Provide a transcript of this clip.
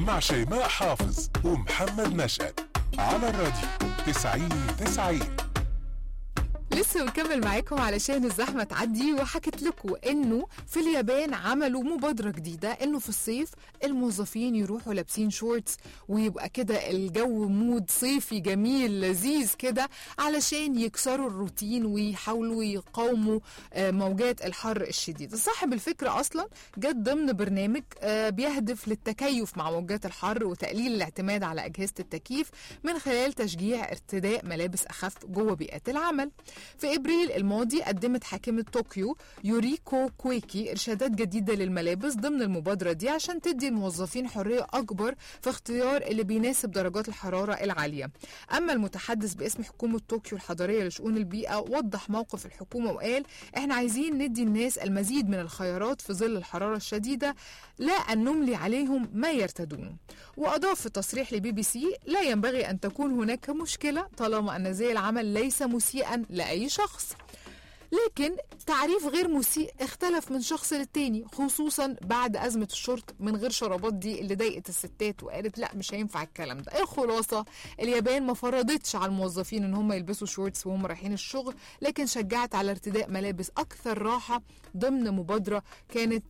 مع شيماء حافظ ومحمد نشأت على الراديو 90 90 لسه مكمل معاكم علشان الزحمة تعدي وحكت لكم انه في اليابان عملوا مبادرة جديدة انه في الصيف الموظفين يروحوا لابسين شورتس ويبقى كده الجو مود صيفي جميل لذيذ كده علشان يكسروا الروتين ويحاولوا يقاوموا آه، موجات الحر الشديد صاحب الفكرة اصلا جت ضمن برنامج آه، بيهدف للتكيف مع موجات الحر وتقليل الاعتماد على اجهزة التكييف من خلال تشجيع ارتداء ملابس اخف جوه بيئة العمل في ابريل الماضي قدمت حاكمه طوكيو يوريكو كويكي ارشادات جديده للملابس ضمن المبادره دي عشان تدي الموظفين حريه اكبر في اختيار اللي بيناسب درجات الحراره العاليه اما المتحدث باسم حكومه طوكيو الحضريه لشؤون البيئه وضح موقف الحكومه وقال احنا عايزين ندي الناس المزيد من الخيارات في ظل الحراره الشديده لا ان نملي عليهم ما يرتدونه واضاف في تصريح لبي بي سي لا ينبغي ان تكون هناك مشكله طالما ان زي العمل ليس مسيئا لاي شخص لكن تعريف غير مسيء اختلف من شخص للتاني خصوصا بعد أزمة الشرط من غير شرابات دي اللي ضايقت الستات وقالت لا مش هينفع الكلام ده الخلاصة اليابان ما فرضتش على الموظفين ان هم يلبسوا شورتس وهم رايحين الشغل لكن شجعت على ارتداء ملابس أكثر راحة ضمن مبادرة كانت